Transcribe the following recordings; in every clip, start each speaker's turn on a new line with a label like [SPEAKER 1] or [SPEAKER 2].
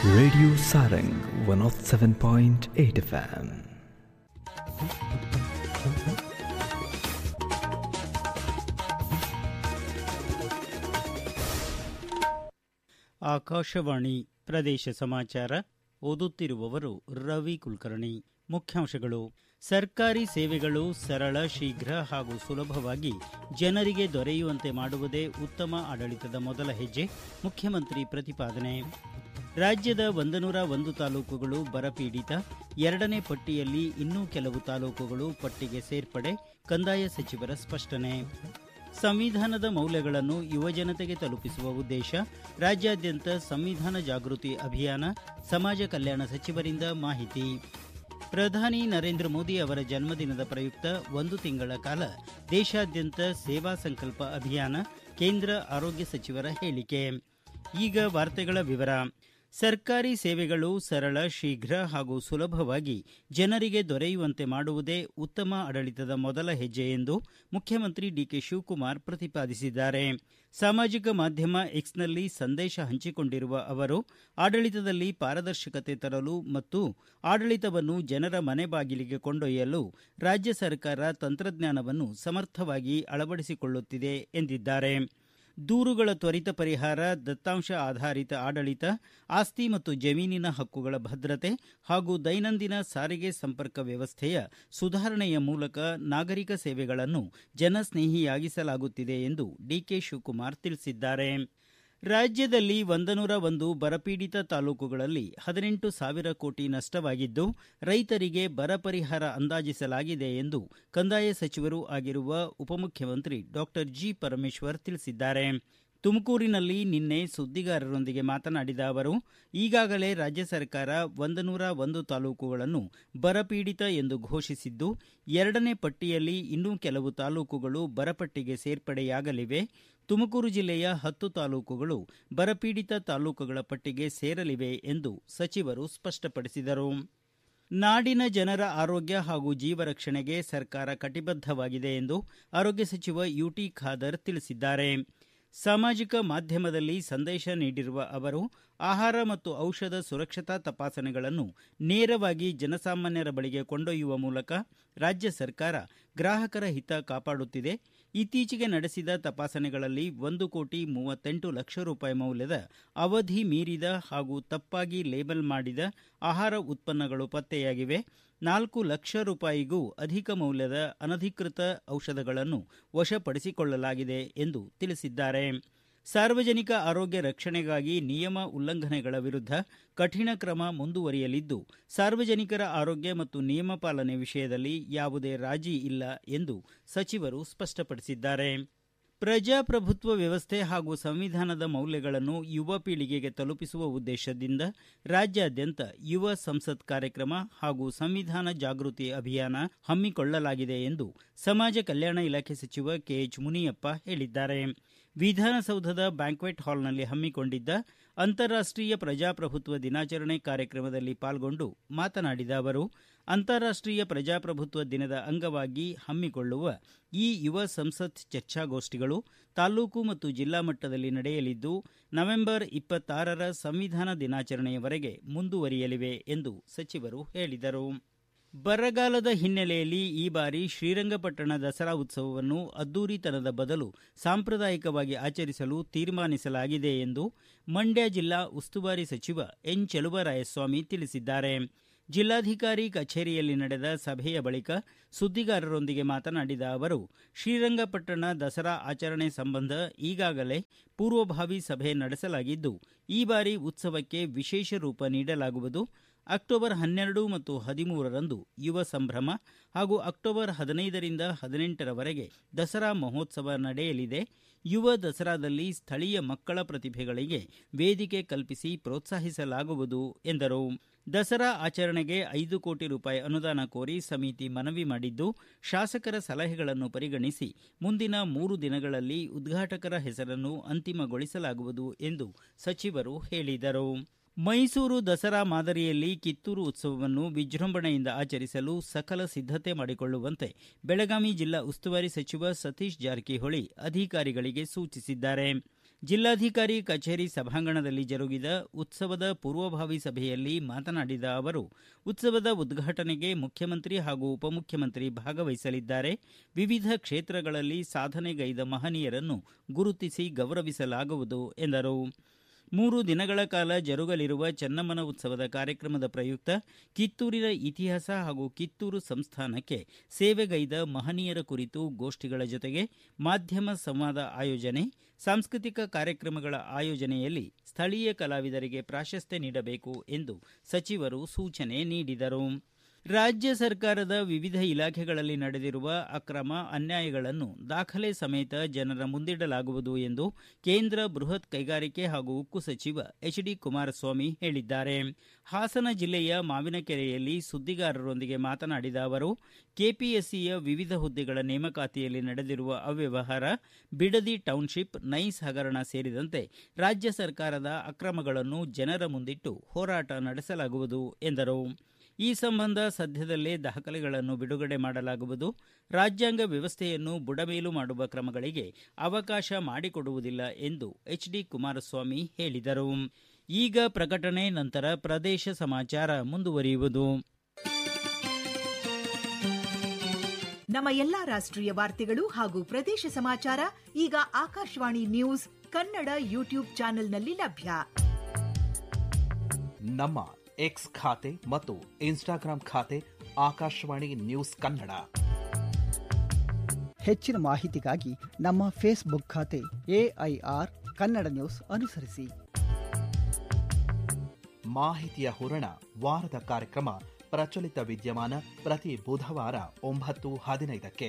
[SPEAKER 1] Radio Sarang 107.8 FM.
[SPEAKER 2] Akashvani ಪ್ರದೇಶ ಸಮಾಚಾರ ಓದುತ್ತಿರುವವರು ರವಿ ಕುಲಕರ್ಣಿ ಮುಖ್ಯಾಂಶಗಳು ಸರ್ಕಾರಿ ಸೇವೆಗಳು ಸರಳ ಶೀಘ್ರ ಹಾಗೂ ಸುಲಭವಾಗಿ ಜನರಿಗೆ ದೊರೆಯುವಂತೆ ಮಾಡುವುದೇ ಉತ್ತಮ ಆಡಳಿತದ ಮೊದಲ ಹೆಜ್ಜೆ ಮುಖ್ಯಮಂತ್ರಿ ಪ್ರತಿಪಾದನೆ ರಾಜ್ಯದ ಒಂದನೂರ ಒಂದು ತಾಲೂಕುಗಳು ಬರಪೀಡಿತ ಎರಡನೇ ಪಟ್ಟಿಯಲ್ಲಿ ಇನ್ನೂ ಕೆಲವು ತಾಲೂಕುಗಳು ಪಟ್ಟಿಗೆ ಸೇರ್ಪಡೆ ಕಂದಾಯ ಸಚಿವರ ಸ್ಪಷ್ಟನೆ ಸಂವಿಧಾನದ ಮೌಲ್ಯಗಳನ್ನು ಯುವಜನತೆಗೆ ತಲುಪಿಸುವ ಉದ್ದೇಶ ರಾಜ್ಯಾದ್ಯಂತ ಸಂವಿಧಾನ ಜಾಗೃತಿ ಅಭಿಯಾನ ಸಮಾಜ ಕಲ್ಯಾಣ ಸಚಿವರಿಂದ ಮಾಹಿತಿ ಪ್ರಧಾನಿ ನರೇಂದ್ರ ಮೋದಿ ಅವರ ಜನ್ಮದಿನದ ಪ್ರಯುಕ್ತ ಒಂದು ತಿಂಗಳ ಕಾಲ ದೇಶಾದ್ಯಂತ ಸೇವಾ ಸಂಕಲ್ಪ ಅಭಿಯಾನ ಕೇಂದ್ರ ಆರೋಗ್ಯ ಸಚಿವರ ಹೇಳಿಕೆ ಈಗ ವಾರ್ತೆಗಳ ವಿವರ ಸರ್ಕಾರಿ ಸೇವೆಗಳು ಸರಳ ಶೀಘ್ರ ಹಾಗೂ ಸುಲಭವಾಗಿ ಜನರಿಗೆ ದೊರೆಯುವಂತೆ ಮಾಡುವುದೇ ಉತ್ತಮ ಆಡಳಿತದ ಮೊದಲ ಹೆಜ್ಜೆ ಎಂದು ಮುಖ್ಯಮಂತ್ರಿ ಡಿಕೆ ಶಿವಕುಮಾರ್ ಪ್ರತಿಪಾದಿಸಿದ್ದಾರೆ ಸಾಮಾಜಿಕ ಮಾಧ್ಯಮ ಎಕ್ಸ್ನಲ್ಲಿ ಸಂದೇಶ ಹಂಚಿಕೊಂಡಿರುವ ಅವರು ಆಡಳಿತದಲ್ಲಿ ಪಾರದರ್ಶಕತೆ ತರಲು ಮತ್ತು ಆಡಳಿತವನ್ನು ಜನರ ಮನೆ ಬಾಗಿಲಿಗೆ ಕೊಂಡೊಯ್ಯಲು ರಾಜ್ಯ ಸರ್ಕಾರ ತಂತ್ರಜ್ಞಾನವನ್ನು ಸಮರ್ಥವಾಗಿ ಅಳವಡಿಸಿಕೊಳ್ಳುತ್ತಿದೆ ಎಂದಿದ್ದಾರೆ ದೂರುಗಳ ತ್ವರಿತ ಪರಿಹಾರ ದತ್ತಾಂಶ ಆಧಾರಿತ ಆಡಳಿತ ಆಸ್ತಿ ಮತ್ತು ಜಮೀನಿನ ಹಕ್ಕುಗಳ ಭದ್ರತೆ ಹಾಗೂ ದೈನಂದಿನ ಸಾರಿಗೆ ಸಂಪರ್ಕ ವ್ಯವಸ್ಥೆಯ ಸುಧಾರಣೆಯ ಮೂಲಕ ನಾಗರಿಕ ಸೇವೆಗಳನ್ನು ಜನಸ್ನೇಹಿಯಾಗಿಸಲಾಗುತ್ತಿದೆ ಎಂದು ಡಿಕೆ ಶಿವಕುಮಾರ್ ತಿಳಿಸಿದ್ದಾರೆ ರಾಜ್ಯದಲ್ಲಿ ಒಂದನೂರ ಒಂದು ಬರಪೀಡಿತ ತಾಲೂಕುಗಳಲ್ಲಿ ಹದಿನೆಂಟು ಸಾವಿರ ಕೋಟಿ ನಷ್ಟವಾಗಿದ್ದು ರೈತರಿಗೆ ಬರ ಪರಿಹಾರ ಅಂದಾಜಿಸಲಾಗಿದೆ ಎಂದು ಕಂದಾಯ ಸಚಿವರೂ ಆಗಿರುವ ಉಪಮುಖ್ಯಮಂತ್ರಿ ಡಾಕ್ಟರ್ ಜಿ ಪರಮೇಶ್ವರ್ ತಿಳಿಸಿದ್ದಾರೆ ತುಮಕೂರಿನಲ್ಲಿ ನಿನ್ನೆ ಸುದ್ದಿಗಾರರೊಂದಿಗೆ ಮಾತನಾಡಿದ ಅವರು ಈಗಾಗಲೇ ರಾಜ್ಯ ಸರ್ಕಾರ ಒಂದನೂರ ಒಂದು ತಾಲೂಕುಗಳನ್ನು ಬರಪೀಡಿತ ಎಂದು ಘೋಷಿಸಿದ್ದು ಎರಡನೇ ಪಟ್ಟಿಯಲ್ಲಿ ಇನ್ನೂ ಕೆಲವು ತಾಲೂಕುಗಳು ಬರಪಟ್ಟಿಗೆ ಸೇರ್ಪಡೆಯಾಗಲಿವೆ ತುಮಕೂರು ಜಿಲ್ಲೆಯ ಹತ್ತು ತಾಲೂಕುಗಳು ಬರಪೀಡಿತ ತಾಲೂಕುಗಳ ಪಟ್ಟಿಗೆ ಸೇರಲಿವೆ ಎಂದು ಸಚಿವರು ಸ್ಪಷ್ಟಪಡಿಸಿದರು ನಾಡಿನ ಜನರ ಆರೋಗ್ಯ ಹಾಗೂ ಜೀವ ರಕ್ಷಣೆಗೆ ಸರ್ಕಾರ ಕಟಿಬದ್ದವಾಗಿದೆ ಎಂದು ಆರೋಗ್ಯ ಸಚಿವ ಯುಟಿ ಖಾದರ್ ತಿಳಿಸಿದ್ದಾರೆ ಸಾಮಾಜಿಕ ಮಾಧ್ಯಮದಲ್ಲಿ ಸಂದೇಶ ನೀಡಿರುವ ಅವರು ಆಹಾರ ಮತ್ತು ಔಷಧ ಸುರಕ್ಷತಾ ತಪಾಸಣೆಗಳನ್ನು ನೇರವಾಗಿ ಜನಸಾಮಾನ್ಯರ ಬಳಿಗೆ ಕೊಂಡೊಯ್ಯುವ ಮೂಲಕ ರಾಜ್ಯ ಸರ್ಕಾರ ಗ್ರಾಹಕರ ಹಿತ ಕಾಪಾಡುತ್ತಿದೆ ಇತ್ತೀಚೆಗೆ ನಡೆಸಿದ ತಪಾಸಣೆಗಳಲ್ಲಿ ಒಂದು ಕೋಟಿ ಮೂವತ್ತೆಂಟು ಲಕ್ಷ ರೂಪಾಯಿ ಮೌಲ್ಯದ ಅವಧಿ ಮೀರಿದ ಹಾಗೂ ತಪ್ಪಾಗಿ ಲೇಬಲ್ ಮಾಡಿದ ಆಹಾರ ಉತ್ಪನ್ನಗಳು ಪತ್ತೆಯಾಗಿವೆ ನಾಲ್ಕು ಲಕ್ಷ ರೂಪಾಯಿಗೂ ಅಧಿಕ ಮೌಲ್ಯದ ಅನಧಿಕೃತ ಔಷಧಗಳನ್ನು ವಶಪಡಿಸಿಕೊಳ್ಳಲಾಗಿದೆ ಎಂದು ತಿಳಿಸಿದ್ದಾರೆ ಸಾರ್ವಜನಿಕ ಆರೋಗ್ಯ ರಕ್ಷಣೆಗಾಗಿ ನಿಯಮ ಉಲ್ಲಂಘನೆಗಳ ವಿರುದ್ಧ ಕಠಿಣ ಕ್ರಮ ಮುಂದುವರಿಯಲಿದ್ದು ಸಾರ್ವಜನಿಕರ ಆರೋಗ್ಯ ಮತ್ತು ನಿಯಮ ಪಾಲನೆ ವಿಷಯದಲ್ಲಿ ಯಾವುದೇ ರಾಜಿ ಇಲ್ಲ ಎಂದು ಸಚಿವರು ಸ್ಪಷ್ಟಪಡಿಸಿದ್ದಾರೆ ಪ್ರಜಾಪ್ರಭುತ್ವ ವ್ಯವಸ್ಥೆ ಹಾಗೂ ಸಂವಿಧಾನದ ಮೌಲ್ಯಗಳನ್ನು ಯುವ ಪೀಳಿಗೆಗೆ ತಲುಪಿಸುವ ಉದ್ದೇಶದಿಂದ ರಾಜ್ಯಾದ್ಯಂತ ಯುವ ಸಂಸತ್ ಕಾರ್ಯಕ್ರಮ ಹಾಗೂ ಸಂವಿಧಾನ ಜಾಗೃತಿ ಅಭಿಯಾನ ಹಮ್ಮಿಕೊಳ್ಳಲಾಗಿದೆ ಎಂದು ಸಮಾಜ ಕಲ್ಯಾಣ ಇಲಾಖೆ ಸಚಿವ ಕೆಎಚ್ ಮುನಿಯಪ್ಪ ಹೇಳಿದ್ದಾರೆ ವಿಧಾನಸೌಧದ ಬ್ಯಾಂಕ್ವೆಟ್ ಹಾಲ್ನಲ್ಲಿ ಹಮ್ಮಿಕೊಂಡಿದ್ದ ಅಂತಾರಾಷ್ಟೀಯ ಪ್ರಜಾಪ್ರಭುತ್ವ ದಿನಾಚರಣೆ ಕಾರ್ಯಕ್ರಮದಲ್ಲಿ ಪಾಲ್ಗೊಂಡು ಮಾತನಾಡಿದ ಅವರು ಅಂತಾರಾಷ್ಟೀಯ ಪ್ರಜಾಪ್ರಭುತ್ವ ದಿನದ ಅಂಗವಾಗಿ ಹಮ್ಮಿಕೊಳ್ಳುವ ಈ ಯುವ ಸಂಸತ್ ಚರ್ಚಾಗೋಷ್ಠಿಗಳು ತಾಲೂಕು ಮತ್ತು ಜಿಲ್ಲಾ ಮಟ್ಟದಲ್ಲಿ ನಡೆಯಲಿದ್ದು ನವೆಂಬರ್ ಇಪ್ಪತ್ತಾರರ ಸಂವಿಧಾನ ದಿನಾಚರಣೆಯವರೆಗೆ ಮುಂದುವರಿಯಲಿವೆ ಎಂದು ಸಚಿವರು ಹೇಳಿದರು ಬರಗಾಲದ ಹಿನ್ನೆಲೆಯಲ್ಲಿ ಈ ಬಾರಿ ಶ್ರೀರಂಗಪಟ್ಟಣ ದಸರಾ ಉತ್ಸವವನ್ನು ಅದ್ದೂರಿತನದ ಬದಲು ಸಾಂಪ್ರದಾಯಿಕವಾಗಿ ಆಚರಿಸಲು ತೀರ್ಮಾನಿಸಲಾಗಿದೆ ಎಂದು ಮಂಡ್ಯ ಜಿಲ್ಲಾ ಉಸ್ತುವಾರಿ ಸಚಿವ ಎನ್ ಚಲುವರಾಯಸ್ವಾಮಿ ತಿಳಿಸಿದ್ದಾರೆ ಜಿಲ್ಲಾಧಿಕಾರಿ ಕಚೇರಿಯಲ್ಲಿ ನಡೆದ ಸಭೆಯ ಬಳಿಕ ಸುದ್ದಿಗಾರರೊಂದಿಗೆ ಮಾತನಾಡಿದ ಅವರು ಶ್ರೀರಂಗಪಟ್ಟಣ ದಸರಾ ಆಚರಣೆ ಸಂಬಂಧ ಈಗಾಗಲೇ ಪೂರ್ವಭಾವಿ ಸಭೆ ನಡೆಸಲಾಗಿದ್ದು ಈ ಬಾರಿ ಉತ್ಸವಕ್ಕೆ ವಿಶೇಷ ರೂಪ ನೀಡಲಾಗುವುದು ಅಕ್ಟೋಬರ್ ಹನ್ನೆರಡು ಮತ್ತು ಹದಿಮೂರರಂದು ಯುವ ಸಂಭ್ರಮ ಹಾಗೂ ಅಕ್ಟೋಬರ್ ಹದಿನೈದರಿಂದ ಹದಿನೆಂಟರವರೆಗೆ ದಸರಾ ಮಹೋತ್ಸವ ನಡೆಯಲಿದೆ ಯುವ ದಸರಾದಲ್ಲಿ ಸ್ಥಳೀಯ ಮಕ್ಕಳ ಪ್ರತಿಭೆಗಳಿಗೆ ವೇದಿಕೆ ಕಲ್ಪಿಸಿ ಪ್ರೋತ್ಸಾಹಿಸಲಾಗುವುದು ಎಂದರು ದಸರಾ ಆಚರಣೆಗೆ ಐದು ಕೋಟಿ ರೂಪಾಯಿ ಅನುದಾನ ಕೋರಿ ಸಮಿತಿ ಮನವಿ ಮಾಡಿದ್ದು ಶಾಸಕರ ಸಲಹೆಗಳನ್ನು ಪರಿಗಣಿಸಿ ಮುಂದಿನ ಮೂರು ದಿನಗಳಲ್ಲಿ ಉದ್ಘಾಟಕರ ಹೆಸರನ್ನು ಅಂತಿಮಗೊಳಿಸಲಾಗುವುದು ಎಂದು ಸಚಿವರು ಹೇಳಿದರು ಮೈಸೂರು ದಸರಾ ಮಾದರಿಯಲ್ಲಿ ಕಿತ್ತೂರು ಉತ್ಸವವನ್ನು ವಿಜೃಂಭಣೆಯಿಂದ ಆಚರಿಸಲು ಸಕಲ ಸಿದ್ಧತೆ ಮಾಡಿಕೊಳ್ಳುವಂತೆ ಬೆಳಗಾವಿ ಜಿಲ್ಲಾ ಉಸ್ತುವಾರಿ ಸಚಿವ ಸತೀಶ್ ಜಾರಕಿಹೊಳಿ ಅಧಿಕಾರಿಗಳಿಗೆ ಸೂಚಿಸಿದ್ದಾರೆ ಜಿಲ್ಲಾಧಿಕಾರಿ ಕಚೇರಿ ಸಭಾಂಗಣದಲ್ಲಿ ಜರುಗಿದ ಉತ್ಸವದ ಪೂರ್ವಭಾವಿ ಸಭೆಯಲ್ಲಿ ಮಾತನಾಡಿದ ಅವರು ಉತ್ಸವದ ಉದ್ಘಾಟನೆಗೆ ಮುಖ್ಯಮಂತ್ರಿ ಹಾಗೂ ಉಪಮುಖ್ಯಮಂತ್ರಿ ಭಾಗವಹಿಸಲಿದ್ದಾರೆ ವಿವಿಧ ಕ್ಷೇತ್ರಗಳಲ್ಲಿ ಸಾಧನೆಗೈದ ಮಹನೀಯರನ್ನು ಗುರುತಿಸಿ ಗೌರವಿಸಲಾಗುವುದು ಎಂದರು ಮೂರು ದಿನಗಳ ಕಾಲ ಜರುಗಲಿರುವ ಚೆನ್ನಮ್ಮನ ಉತ್ಸವದ ಕಾರ್ಯಕ್ರಮದ ಪ್ರಯುಕ್ತ ಕಿತ್ತೂರಿನ ಇತಿಹಾಸ ಹಾಗೂ ಕಿತ್ತೂರು ಸಂಸ್ಥಾನಕ್ಕೆ ಸೇವೆಗೈದ ಮಹನೀಯರ ಕುರಿತು ಗೋಷ್ಠಿಗಳ ಜೊತೆಗೆ ಮಾಧ್ಯಮ ಸಂವಾದ ಆಯೋಜನೆ ಸಾಂಸ್ಕೃತಿಕ ಕಾರ್ಯಕ್ರಮಗಳ ಆಯೋಜನೆಯಲ್ಲಿ ಸ್ಥಳೀಯ ಕಲಾವಿದರಿಗೆ ಪ್ರಾಶಸ್ತ್ಯ ನೀಡಬೇಕು ಎಂದು ಸಚಿವರು ಸೂಚನೆ ನೀಡಿದರು ರಾಜ್ಯ ಸರ್ಕಾರದ ವಿವಿಧ ಇಲಾಖೆಗಳಲ್ಲಿ ನಡೆದಿರುವ ಅಕ್ರಮ ಅನ್ಯಾಯಗಳನ್ನು ದಾಖಲೆ ಸಮೇತ ಜನರ ಮುಂದಿಡಲಾಗುವುದು ಎಂದು ಕೇಂದ್ರ ಬೃಹತ್ ಕೈಗಾರಿಕೆ ಹಾಗೂ ಉಕ್ಕು ಸಚಿವ ಎಚ್ ಡಿ ಕುಮಾರಸ್ವಾಮಿ ಹೇಳಿದ್ದಾರೆ ಹಾಸನ ಜಿಲ್ಲೆಯ ಮಾವಿನಕೆರೆಯಲ್ಲಿ ಸುದ್ದಿಗಾರರೊಂದಿಗೆ ಮಾತನಾಡಿದ ಅವರು ಕೆಪಿಎಸ್ಸಿಯ ವಿವಿಧ ಹುದ್ದೆಗಳ ನೇಮಕಾತಿಯಲ್ಲಿ ನಡೆದಿರುವ ಅವ್ಯವಹಾರ ಬಿಡದಿ ಟೌನ್ಶಿಪ್ ನೈಸ್ ಹಗರಣ ಸೇರಿದಂತೆ ರಾಜ್ಯ ಸರ್ಕಾರದ ಅಕ್ರಮಗಳನ್ನು ಜನರ ಮುಂದಿಟ್ಟು ಹೋರಾಟ ನಡೆಸಲಾಗುವುದು ಎಂದರು ಈ ಸಂಬಂಧ ಸದ್ಯದಲ್ಲೇ ದಾಖಲೆಗಳನ್ನು ಬಿಡುಗಡೆ ಮಾಡಲಾಗುವುದು ರಾಜ್ಯಾಂಗ ವ್ಯವಸ್ಥೆಯನ್ನು ಬುಡಮೇಲು ಮಾಡುವ ಕ್ರಮಗಳಿಗೆ ಅವಕಾಶ ಮಾಡಿಕೊಡುವುದಿಲ್ಲ ಎಂದು ಎಚ್ ಡಿ ಕುಮಾರಸ್ವಾಮಿ ಹೇಳಿದರು ಈಗ ಪ್ರಕಟಣೆ ನಂತರ ಪ್ರದೇಶ ಸಮಾಚಾರ ಮುಂದುವರಿಯುವುದು
[SPEAKER 3] ನಮ್ಮ ಎಲ್ಲಾ ರಾಷ್ಟ್ರೀಯ ವಾರ್ತೆಗಳು ಹಾಗೂ ಪ್ರದೇಶ ಸಮಾಚಾರ ಈಗ ಆಕಾಶವಾಣಿ ನ್ಯೂಸ್ ಕನ್ನಡ ಯೂಟ್ಯೂಬ್ ಚಾನೆಲ್ನಲ್ಲಿ ಲಭ್ಯ
[SPEAKER 4] ನಮ್ಮ ಎಕ್ಸ್ ಖಾತೆ ಮತ್ತು ಇನ್ಸ್ಟಾಗ್ರಾಂ ಖಾತೆ ಆಕಾಶವಾಣಿ ನ್ಯೂಸ್ ಕನ್ನಡ
[SPEAKER 5] ಹೆಚ್ಚಿನ ಮಾಹಿತಿಗಾಗಿ ನಮ್ಮ ಫೇಸ್ಬುಕ್ ಖಾತೆ ಎಐಆರ್ ಕನ್ನಡ ನ್ಯೂಸ್ ಅನುಸರಿಸಿ
[SPEAKER 4] ಮಾಹಿತಿಯ ಹೂರಣ ವಾರದ ಕಾರ್ಯಕ್ರಮ ಪ್ರಚಲಿತ ವಿದ್ಯಮಾನ ಪ್ರತಿ ಬುಧವಾರ ಒಂಬತ್ತು ಹದಿನೈದಕ್ಕೆ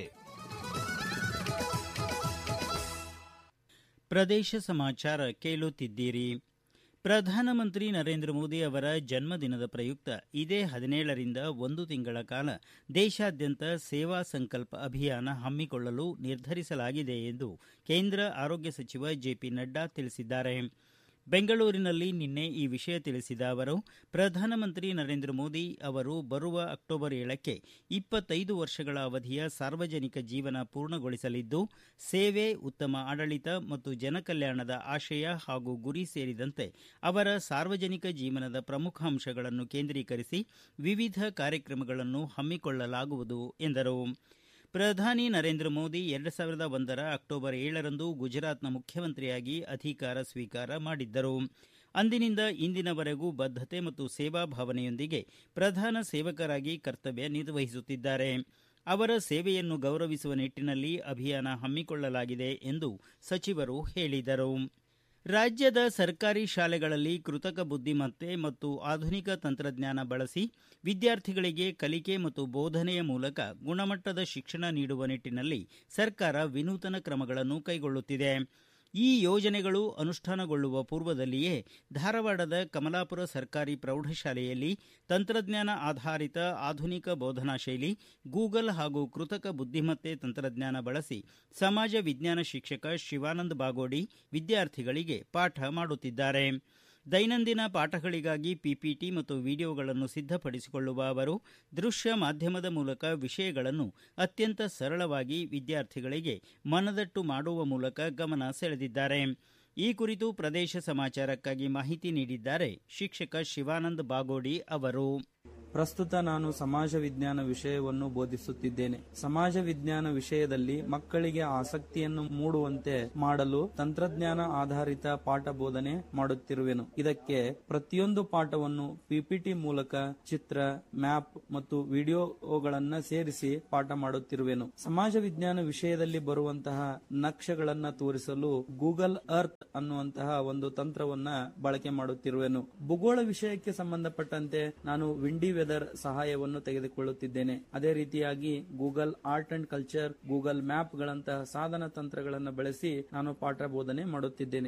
[SPEAKER 2] ಪ್ರದೇಶ ಸಮಾಚಾರ ಕೇಳುತ್ತಿದ್ದೀರಿ ಪ್ರಧಾನಮಂತ್ರಿ ನರೇಂದ್ರ ಮೋದಿ ಅವರ ಜನ್ಮದಿನದ ಪ್ರಯುಕ್ತ ಇದೇ ಹದಿನೇಳರಿಂದ ಒಂದು ತಿಂಗಳ ಕಾಲ ದೇಶಾದ್ಯಂತ ಸೇವಾ ಸಂಕಲ್ಪ ಅಭಿಯಾನ ಹಮ್ಮಿಕೊಳ್ಳಲು ನಿರ್ಧರಿಸಲಾಗಿದೆ ಎಂದು ಕೇಂದ್ರ ಆರೋಗ್ಯ ಸಚಿವ ಜೆಪಿ ನಡ್ಡಾ ತಿಳಿಸಿದ್ದಾರೆ ಬೆಂಗಳೂರಿನಲ್ಲಿ ನಿನ್ನೆ ಈ ವಿಷಯ ತಿಳಿಸಿದ ಅವರು ಪ್ರಧಾನಮಂತ್ರಿ ನರೇಂದ್ರ ಮೋದಿ ಅವರು ಬರುವ ಅಕ್ಟೋಬರ್ ಏಳಕ್ಕೆ ಇಪ್ಪತ್ತೈದು ವರ್ಷಗಳ ಅವಧಿಯ ಸಾರ್ವಜನಿಕ ಜೀವನ ಪೂರ್ಣಗೊಳಿಸಲಿದ್ದು ಸೇವೆ ಉತ್ತಮ ಆಡಳಿತ ಮತ್ತು ಜನಕಲ್ಯಾಣದ ಆಶಯ ಹಾಗೂ ಗುರಿ ಸೇರಿದಂತೆ ಅವರ ಸಾರ್ವಜನಿಕ ಜೀವನದ ಪ್ರಮುಖ ಅಂಶಗಳನ್ನು ಕೇಂದ್ರೀಕರಿಸಿ ವಿವಿಧ ಕಾರ್ಯಕ್ರಮಗಳನ್ನು ಹಮ್ಮಿಕೊಳ್ಳಲಾಗುವುದು ಎಂದರು ಪ್ರಧಾನಿ ನರೇಂದ್ರ ಮೋದಿ ಎರಡು ಸಾವಿರದ ಒಂದರ ಅಕ್ಟೋಬರ್ ಏಳರಂದು ಗುಜರಾತ್ನ ಮುಖ್ಯಮಂತ್ರಿಯಾಗಿ ಅಧಿಕಾರ ಸ್ವೀಕಾರ ಮಾಡಿದ್ದರು ಅಂದಿನಿಂದ ಇಂದಿನವರೆಗೂ ಬದ್ಧತೆ ಮತ್ತು ಸೇವಾ ಭಾವನೆಯೊಂದಿಗೆ ಪ್ರಧಾನ ಸೇವಕರಾಗಿ ಕರ್ತವ್ಯ ನಿರ್ವಹಿಸುತ್ತಿದ್ದಾರೆ ಅವರ ಸೇವೆಯನ್ನು ಗೌರವಿಸುವ ನಿಟ್ಟಿನಲ್ಲಿ ಅಭಿಯಾನ ಹಮ್ಮಿಕೊಳ್ಳಲಾಗಿದೆ ಎಂದು ಸಚಿವರು ಹೇಳಿದರು ರಾಜ್ಯದ ಸರ್ಕಾರಿ ಶಾಲೆಗಳಲ್ಲಿ ಕೃತಕ ಬುದ್ಧಿಮತ್ತೆ ಮತ್ತು ಆಧುನಿಕ ತಂತ್ರಜ್ಞಾನ ಬಳಸಿ ವಿದ್ಯಾರ್ಥಿಗಳಿಗೆ ಕಲಿಕೆ ಮತ್ತು ಬೋಧನೆಯ ಮೂಲಕ ಗುಣಮಟ್ಟದ ಶಿಕ್ಷಣ ನೀಡುವ ನಿಟ್ಟಿನಲ್ಲಿ ಸರ್ಕಾರ ವಿನೂತನ ಕ್ರಮಗಳನ್ನು ಕೈಗೊಳ್ಳುತ್ತಿದೆ ಈ ಯೋಜನೆಗಳು ಅನುಷ್ಠಾನಗೊಳ್ಳುವ ಪೂರ್ವದಲ್ಲಿಯೇ ಧಾರವಾಡದ ಕಮಲಾಪುರ ಸರ್ಕಾರಿ ಪ್ರೌಢಶಾಲೆಯಲ್ಲಿ ತಂತ್ರಜ್ಞಾನ ಆಧಾರಿತ ಆಧುನಿಕ ಬೋಧನಾ ಶೈಲಿ ಗೂಗಲ್ ಹಾಗೂ ಕೃತಕ ಬುದ್ಧಿಮತ್ತೆ ತಂತ್ರಜ್ಞಾನ ಬಳಸಿ ಸಮಾಜ ವಿಜ್ಞಾನ ಶಿಕ್ಷಕ ಶಿವಾನಂದ ಬಾಗೋಡಿ ವಿದ್ಯಾರ್ಥಿಗಳಿಗೆ ಪಾಠ ಮಾಡುತ್ತಿದ್ದಾರೆ ದೈನಂದಿನ ಪಾಠಗಳಿಗಾಗಿ ಪಿಪಿಟಿ ಮತ್ತು ವಿಡಿಯೋಗಳನ್ನು ಸಿದ್ಧಪಡಿಸಿಕೊಳ್ಳುವ ಅವರು ದೃಶ್ಯ ಮಾಧ್ಯಮದ ಮೂಲಕ ವಿಷಯಗಳನ್ನು ಅತ್ಯಂತ ಸರಳವಾಗಿ ವಿದ್ಯಾರ್ಥಿಗಳಿಗೆ ಮನದಟ್ಟು ಮಾಡುವ ಮೂಲಕ ಗಮನ ಸೆಳೆದಿದ್ದಾರೆ ಈ ಕುರಿತು ಪ್ರದೇಶ ಸಮಾಚಾರಕ್ಕಾಗಿ ಮಾಹಿತಿ ನೀಡಿದ್ದಾರೆ ಶಿಕ್ಷಕ ಶಿವಾನಂದ ಬಾಗೋಡಿ ಅವರು
[SPEAKER 6] ಪ್ರಸ್ತುತ ನಾನು ಸಮಾಜ ವಿಜ್ಞಾನ ವಿಷಯವನ್ನು ಬೋಧಿಸುತ್ತಿದ್ದೇನೆ ಸಮಾಜ ವಿಜ್ಞಾನ ವಿಷಯದಲ್ಲಿ ಮಕ್ಕಳಿಗೆ ಆಸಕ್ತಿಯನ್ನು ಮೂಡುವಂತೆ ಮಾಡಲು ತಂತ್ರಜ್ಞಾನ ಆಧಾರಿತ ಪಾಠ ಬೋಧನೆ ಮಾಡುತ್ತಿರುವೆನು ಇದಕ್ಕೆ ಪ್ರತಿಯೊಂದು ಪಾಠವನ್ನು ಪಿಪಿಟಿ ಮೂಲಕ ಚಿತ್ರ ಮ್ಯಾಪ್ ಮತ್ತು ವಿಡಿಯೋಗಳನ್ನ ಸೇರಿಸಿ ಪಾಠ ಮಾಡುತ್ತಿರುವೆನು ಸಮಾಜ ವಿಜ್ಞಾನ ವಿಷಯದಲ್ಲಿ ಬರುವಂತಹ ನಕ್ಷೆಗಳನ್ನ ತೋರಿಸಲು ಗೂಗಲ್ ಅರ್ತ್ ಅನ್ನುವಂತಹ ಒಂದು ತಂತ್ರವನ್ನ ಬಳಕೆ ಮಾಡುತ್ತಿರುವೆನು ಭೂಗೋಳ ವಿಷಯಕ್ಕೆ ಸಂಬಂಧಪಟ್ಟಂತೆ ನಾನು ವಿಂಡಿ ವೆದರ್ ಸಹಾಯವನ್ನು ತೆಗೆದುಕೊಳ್ಳುತ್ತಿದ್ದೇನೆ ಅದೇ ರೀತಿಯಾಗಿ Google art and culture Google map ಗಳಂತಹ ಸಾಧನ ತಂತ್ರಗಳನ್ನು ಬಳಸಿ ನಾನು ಪಾಠ ಬೋಧನೆ ಮಾಡುತ್ತಿದ್ದೇನೆ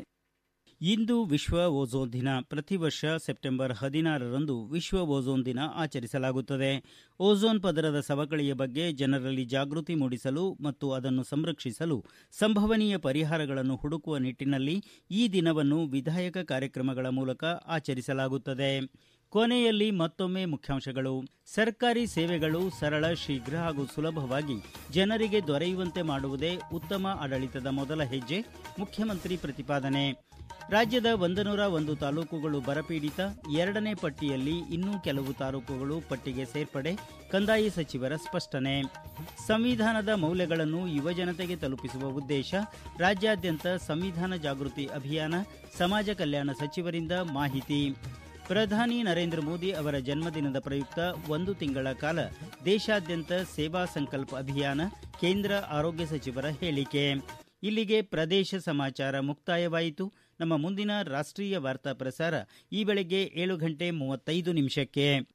[SPEAKER 2] ಇಂದು ವಿಶ್ವ ಓಝೋನ್ ದಿನ ಪ್ರತಿ ವರ್ಷ ಸೆಪ್ಟೆಂಬರ್ ಹದಿನಾರರಂದು ವಿಶ್ವ ಓಝೋನ್ ದಿನ ಆಚರಿಸಲಾಗುತ್ತದೆ ಓಝೋನ್ ಪದರದ ಸವಕಳಿಯ ಬಗ್ಗೆ ಜನರಲ್ಲಿ ಜಾಗೃತಿ ಮೂಡಿಸಲು ಮತ್ತು ಅದನ್ನು ಸಂರಕ್ಷಿಸಲು ಸಂಭವನೀಯ ಪರಿಹಾರಗಳನ್ನು ಹುಡುಕುವ ನಿಟ್ಟಿನಲ್ಲಿ ಈ ದಿನವನ್ನು ವಿಧಾಯಕ ಕಾರ್ಯಕ್ರಮಗಳ ಮೂಲಕ ಆಚರಿಸಲಾಗುತ್ತದೆ ಕೊನೆಯಲ್ಲಿ ಮತ್ತೊಮ್ಮೆ ಮುಖ್ಯಾಂಶಗಳು ಸರ್ಕಾರಿ ಸೇವೆಗಳು ಸರಳ ಶೀಘ್ರ ಹಾಗೂ ಸುಲಭವಾಗಿ ಜನರಿಗೆ ದೊರೆಯುವಂತೆ ಮಾಡುವುದೇ ಉತ್ತಮ ಆಡಳಿತದ ಮೊದಲ ಹೆಜ್ಜೆ ಮುಖ್ಯಮಂತ್ರಿ ಪ್ರತಿಪಾದನೆ ರಾಜ್ಯದ ಒಂದನೂರ ಒಂದು ತಾಲೂಕುಗಳು ಬರಪೀಡಿತ ಎರಡನೇ ಪಟ್ಟಿಯಲ್ಲಿ ಇನ್ನೂ ಕೆಲವು ತಾಲೂಕುಗಳು ಪಟ್ಟಿಗೆ ಸೇರ್ಪಡೆ ಕಂದಾಯ ಸಚಿವರ ಸ್ಪಷ್ಟನೆ ಸಂವಿಧಾನದ ಮೌಲ್ಯಗಳನ್ನು ಯುವಜನತೆಗೆ ತಲುಪಿಸುವ ಉದ್ದೇಶ ರಾಜ್ಯಾದ್ಯಂತ ಸಂವಿಧಾನ ಜಾಗೃತಿ ಅಭಿಯಾನ ಸಮಾಜ ಕಲ್ಯಾಣ ಸಚಿವರಿಂದ ಮಾಹಿತಿ ಪ್ರಧಾನಿ ನರೇಂದ್ರ ಮೋದಿ ಅವರ ಜನ್ಮದಿನದ ಪ್ರಯುಕ್ತ ಒಂದು ತಿಂಗಳ ಕಾಲ ದೇಶಾದ್ಯಂತ ಸೇವಾ ಸಂಕಲ್ಪ ಅಭಿಯಾನ ಕೇಂದ್ರ ಆರೋಗ್ಯ ಸಚಿವರ ಹೇಳಿಕೆ ಇಲ್ಲಿಗೆ ಪ್ರದೇಶ ಸಮಾಚಾರ ಮುಕ್ತಾಯವಾಯಿತು ನಮ್ಮ ಮುಂದಿನ ರಾಷ್ಟ್ರೀಯ ವಾರ್ತಾ ಪ್ರಸಾರ ಈ ಬೆಳಗ್ಗೆ ಏಳು ಗಂಟೆ ಮೂವತ್ತೈದು ನಿಮಿಷಕ್ಕೆ